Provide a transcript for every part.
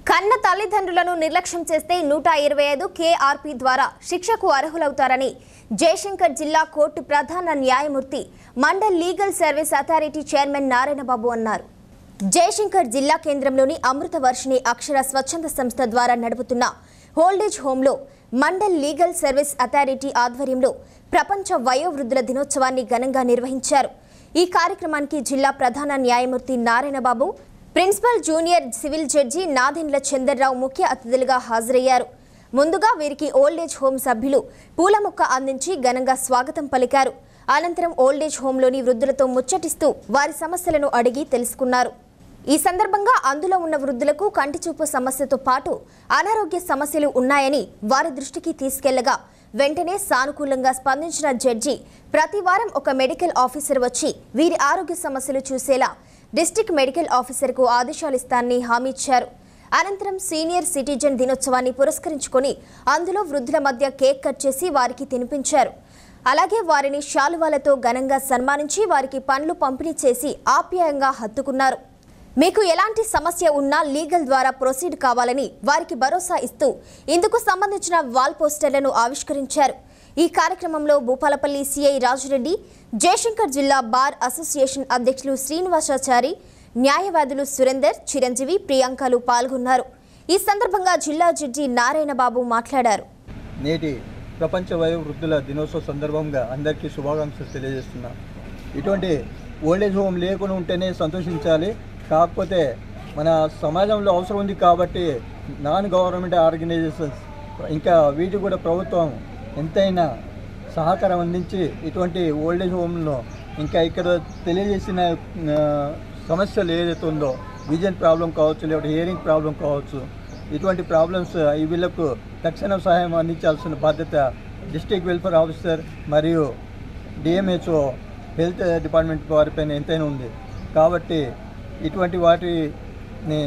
కన్న తల్లిదండ్రులను నిర్లక్ష్యం చేస్తే నూట ఇరవై ఐదు కేఆర్పి ద్వారా శిక్షకు అర్హులవుతారని జయశంకర్ జిల్లా కోర్టు ప్రధాన న్యాయమూర్తి mandal legal service authority chairman Narayanababu అన్నారు జయశంకర్ జిల్లా కేంద్రంలోని అమృత వర్షిణి అక్షర స్వచ్ఛంద సంస్థ ద్వారా నడుపుతున్న హోల్డేజ్ హోంలో మండల్ లీగల్ సర్వీస్ అథారిటీ ఆధ్వర్యంలో ప్రపంచ వయోవృద్ధుల దినోత్సవాన్ని ఘనంగా నిర్వహించారు ఈ కార్యక్రమానికి జిల్లా ప్రధాన న్యాయమూర్తి Narayanababu principal junior civil judge Nadendla Chandarrao ముఖ్య అతిథులుగా హాజరయ్యారు ముందుగా వీరికి ఓల్డేజ్ హోమ్ సభ్యులు పూల మొక్క అందించి ఘనంగా స్వాగతం పలికారు అనంతరం ఓల్డేజ్ హోంలోని వృద్ధులతో ముచ్చటిస్తూ వారి సమస్యలను అడిగి తెలుసుకున్నారు ఈ సందర్భంగా అందులో ఉన్న వృద్ధులకు కంటిచూపు సమస్యతో పాటు అనారోగ్య సమస్యలు ఉన్నాయని వారి దృష్టికి తీసుకెళ్లగా వెంటనే సానుకూలంగా స్పందించిన జడ్జి ప్రతి వారం ఒక మెడికల్ ఆఫీసర్ వచ్చి వీరి ఆరోగ్య సమస్యలు చూసేలా డిస్టిక్ మెడికల్ ఆఫీసర్కు ఆదేశాలిస్తానని హామీ ఇచ్చారు అనంతరం సీనియర్ సిటిజన్ దినోత్సవాన్ని పురస్కరించుకొని అందులో వృద్ధుల మధ్య కేక్ కట్ చేసి వారికి తినిపించారు అలాగే వారిని శాలువాలతో ఘనంగా సన్మానించి వారికి పండ్లు పంపిణీ చేసి ఆప్యాయంగా హత్తుకున్నారు మీకు ఎలాంటి సమస్య ఉన్నా లీగల్ ద్వారా ప్రొసీడ్ కావాలని వారికి భరోసా ఇస్తూ ఇందుకు సంబంధించిన వాల్ పోస్టర్లను ఆవిష్కరించారు ఈ కార్యక్రమంలో భూపాలపల్లి సిఐ రాజురెడ్డి జయశంకర్ జిల్లా బార్ అసోసియేషన్ అధ్యక్షులు శ్రీనివాసాచారి న్యాయవాదులు సురేందర్ చిరంజీవి ప్రియాంకలు పాల్గొన్నారు ఈ సందర్భంగా జిల్లా జడ్జి నారాయణబాబు మాట్లాడారు నేటి ప్రపంచ వయోవృద్ధుల దినోత్సవ సందర్భంగా అందరికీ శుభాకాంక్షలు తెలియజేస్తున్నా ఇటువంటి ఓల్డేజ్ హోమ్ లేకుండా ఉంటేనే సంతోషించాలి కాకపోతే మన సమాజంలో అవసరం ఉంది కాబట్టి నాన్ గవర్నమెంట్ ఆర్గనైజేషన్స్ ఇంకా వీటి కూడా ప్రభుత్వం ఎంతైనా సహకారం అందించి ఇటువంటి ఓల్డేజ్ హోమ్లో ఇంకా ఇక్కడ తెలియజేసిన ఆ, సమస్యలు ఏదైతే ఉందో విజన్ ప్రాబ్లం కావచ్చు లేకపోతే హియరింగ్ ప్రాబ్లం కావచ్చు ఇటువంటి ప్రాబ్లమ్స్ ఈ వీళ్ళకు తక్షణ సహాయం అందించాల్సిన బాధ్యత డిస్ట్రిక్ట్ వెల్ఫేర్ ఆఫీసర్ మరియు డిఎంహెచ్ఓ హెల్త్ డిపార్ట్మెంట్ వారిపైన ఎంతైనా ఉంది కాబట్టి ఇటువంటి వాటిని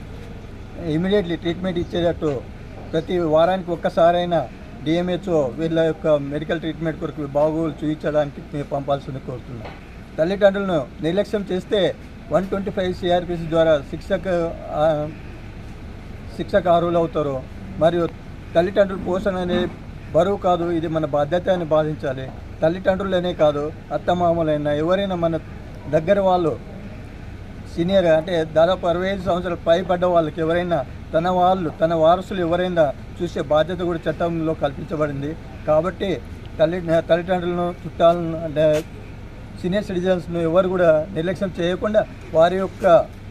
ఇమీడియట్లీ ట్రీట్మెంట్ ఇచ్చేటట్టు ప్రతి వారానికి ఒక్కసారైనా డిఎంహెచ్ఓ వీళ్ళ యొక్క మెడికల్ ట్రీట్మెంట్ కొరకు బాగోగులు చూపించడానికి మేము పంపాల్సింది కోరుతున్నాం తల్లిదండ్రులను నిర్లక్ష్యం చేస్తే వన్ ట్వంటీ ఫైవ్ సిఆర్పిసి ద్వారా శిక్షకు ఆ, శిక్షకు అర్హులు అవుతారు మరియు తల్లిదండ్రుల పోషణ అనేది బరువు కాదు ఇది మన బాధ్యత అని భావించాలి తల్లిదండ్రులనే కాదు అత్తమామలైనా ఎవరైనా మన దగ్గర వాళ్ళు సీనియర్ అంటే దాదాపు అరవై ఐదు సంవత్సరాలు పైబడ్డ వాళ్ళకి ఎవరైనా తన వాళ్ళు తన వారసులు ఎవరైనా చూసే బాధ్యత కూడా చట్టంలో కల్పించబడింది కాబట్టి తల్లి తల్లిదండ్రులను చుట్టాలను అంటే సీనియర్ సిటిజన్స్ను ఎవరు కూడా నిర్లక్ష్యం చేయకుండా వారి యొక్క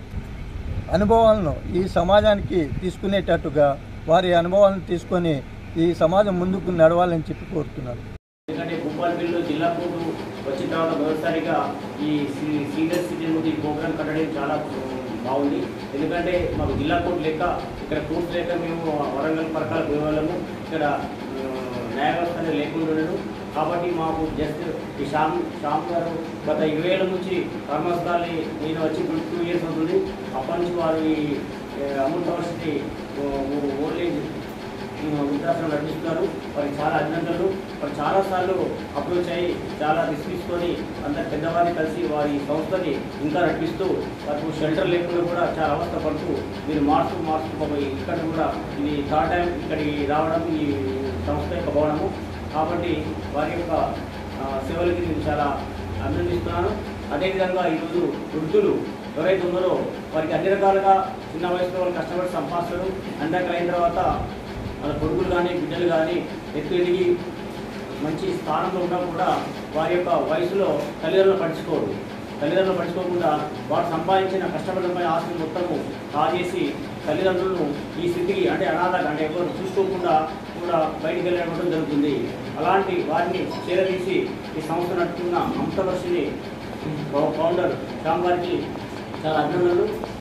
అనుభవాలను ఈ సమాజానికి తీసుకునేటట్టుగా వారి అనుభవాలను తీసుకొని ఈ సమాజం ముందుకు నడవాలని చెప్పి కోరుతున్నాను ఎందుకంటే భూపాలపల్లిలో జిల్లా కోర్టు వచ్చిన తర్వాత మొదటిసారిగా ఈ సీ- సీనియర్ సిటిజన్ ఈ ప్రోగ్రామ్ కట్టడం చాలా బాగుంది ఎందుకంటే మాకు జిల్లా కోర్టు లేక ఇక్కడ కోర్టు లేక మేము వరంగల్ పరకాల పోయేవాళ్ళము ఇక్కడ ఆ, న్యాయ వ్యవస్థ అనేది లేకుండా ఉండడం కాబట్టి మాకు జస్ట్ ఈ శ్యామ్ శ్యామ్ గారు గత ఇరవై ఏళ్ళ నుంచి కర్మస్థాన్ని నేను వచ్చి టూ ఇయర్స్ అవుతుంది అప్పటి నుంచి వారు ఈ ఆ, అమృత వర్సిటీ ఓల్డ్ ఏజ్ వృద్ధాశ్రమం నడిపిస్తున్నారు వారికి చాలా అభినందనలు వారు చాలాసార్లు అప్రోచ్ అయ్యి చాలా రిస్క్ తీసుకొని అందరు పెద్దవారిని కలిసి వారి సంస్థని ఇంకా నడిపిస్తూ వారికి షెల్టర్ లేకుండా కూడా చాలా అవస్థ పడుతూ మీరు మార్చు మార్చు పాపం ఇక్కడ కూడా ఇది థర్డ్ టైం ఇక్కడికి రావడం ఈ సంస్థ యొక్క భవనము కాబట్టి వారి యొక్క ఆ, సేవలకి నేను చాలా అభినందిస్తున్నాను అదేవిధంగా ఈరోజు వృద్ధులు ఎవరైతే ఉన్నారో వారికి అన్ని రకాలుగా చిన్న వయసులో వాళ్ళు కష్టపడి సంపాదిస్తారు అందాక అయిన తర్వాత వాళ్ళ కొడుకులు కానీ బిడ్డలు కానీ ఎత్తు ఎదిగి మంచి స్థానంలో ఉన్నా కూడా వారి యొక్క వయసులో తల్లిదండ్రులు పట్టించుకోరు తల్లిదండ్రులు పట్టించుకోకుండా వారు సంపాదించిన కష్టపడిన ఆస్తులు మొత్తము కాజేసి తల్లిదండ్రులను ఈ స్థితికి అంటే అనాథ అంటే ఎవరు చూసుకోకుండా కూడా బయటికి వెళ్ళడం జరుగుతుంది అలాంటి వారిని చేరదీసి ఈ సంస్థ నడుపుతున్న అమృతవర్షిని ఫౌండర్ శ్యామ్ గారికి చాలా అభినందనలు